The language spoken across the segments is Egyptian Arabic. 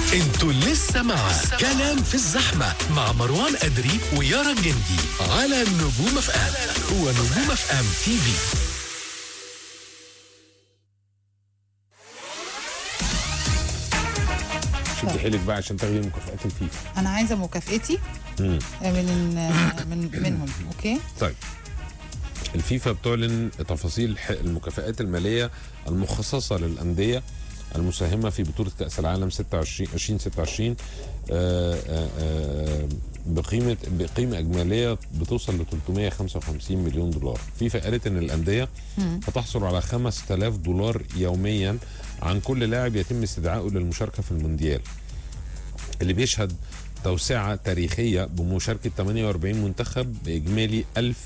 انتوا لسه مع كلام في الزحمة مع مروان أدري ويارا الجندي على نجوم اف ام هو نجوم اف ام تي في شدي حيلك بقى عشان تاخدي مكافآت الفيفا انا عايزه مكافئتي مم. من من منهم اوكي طيب الفيفا بتعلن تفاصيل ح- المكافآت المالية المخصصة للأندية المساهمة في بطولة كأس العالم 26 2026 آه، آه، آه، بقيمة بقيمة إجمالية بتوصل ل 355 مليون دولار. فيفا قالت إن الأندية هتحصل على 5000 دولار يوميا عن كل لاعب يتم استدعائه للمشاركة في المونديال. اللي بيشهد توسعة تاريخية بمشاركة 48 منتخب بإجمالي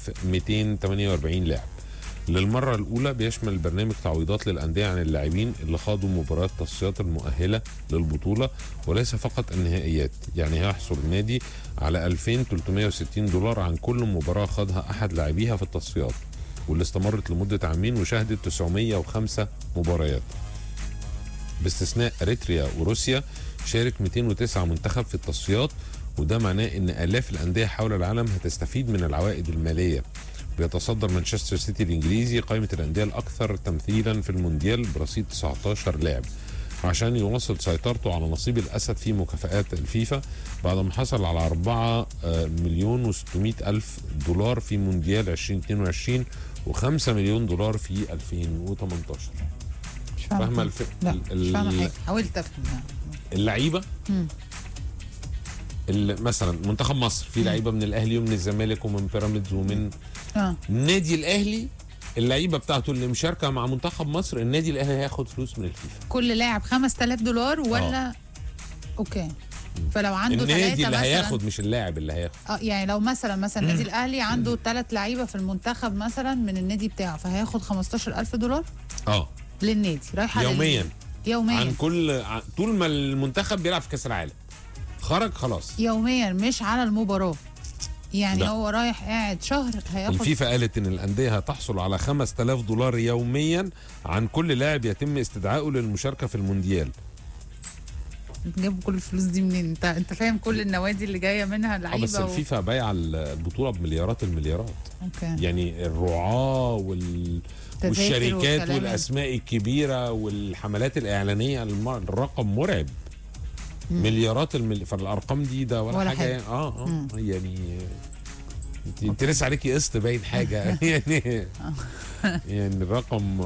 1248 لاعب للمرة الأولى بيشمل البرنامج تعويضات للأندية عن اللاعبين اللي خاضوا مباريات التصفيات المؤهلة للبطولة وليس فقط النهائيات يعني هيحصل النادي على 2360 دولار عن كل مباراة خاضها أحد لاعبيها في التصفيات واللي استمرت لمدة عامين وشهدت 905 مباريات باستثناء اريتريا وروسيا شارك 209 منتخب في التصفيات وده معناه ان الاف الانديه حول العالم هتستفيد من العوائد الماليه بيتصدر مانشستر سيتي الانجليزي قائمه الانديه الاكثر تمثيلا في المونديال برصيد 19 لاعب عشان يواصل سيطرته على نصيب الاسد في مكافآت الفيفا بعد ما حصل على 4 آه، مليون و600 الف دولار في مونديال 2022 و5 مليون دولار في 2018 مش فاهمه فاهمه الف... لا ال- مش فاهمه ال- حاجه حاولت افهم يعني. اللعيبه مم. ال- مثلا منتخب مصر في لعيبه من الاهلي ومن الزمالك ومن بيراميدز ومن اه النادي الاهلي اللعيبه بتاعته اللي مشاركه مع منتخب مصر النادي الاهلي هياخد فلوس من الفيفا كل لاعب 5000 دولار ولا اوكي فلو عنده النادي ثلاثه اللي مثلا هياخد مش اللاعب اللي هياخد اه يعني لو مثلا مثلا النادي الاهلي عنده ثلاث لعيبه في المنتخب مثلا من النادي بتاعه فهياخد 15000 دولار اه للنادي رايحه لل- يوميا يوميا عن كل عن- طول ما المنتخب بيلعب في كاس العالم خرج خلاص يوميا مش على المباراه يعني لا. هو رايح قاعد شهر هياخد الفيفا قالت ان الانديه هتحصل على 5000 دولار يوميا عن كل لاعب يتم استدعائه للمشاركه في المونديال جابوا كل الفلوس دي منين انت انت فاهم كل النوادي اللي جايه منها اه لعيبه بس و... الفيفا بايعه البطوله بمليارات المليارات اوكي يعني الرعاة وال... تذاكر والشركات والكلام والاسماء الكبيره والحملات الاعلانيه الم... الرقم مرعب مليارات المل... فالارقام دي ده ولا, ولا حاجه, حاجة. يعني اه اه يعني انت, انت لسه عليكي قسط باين حاجه يعني يعني الرقم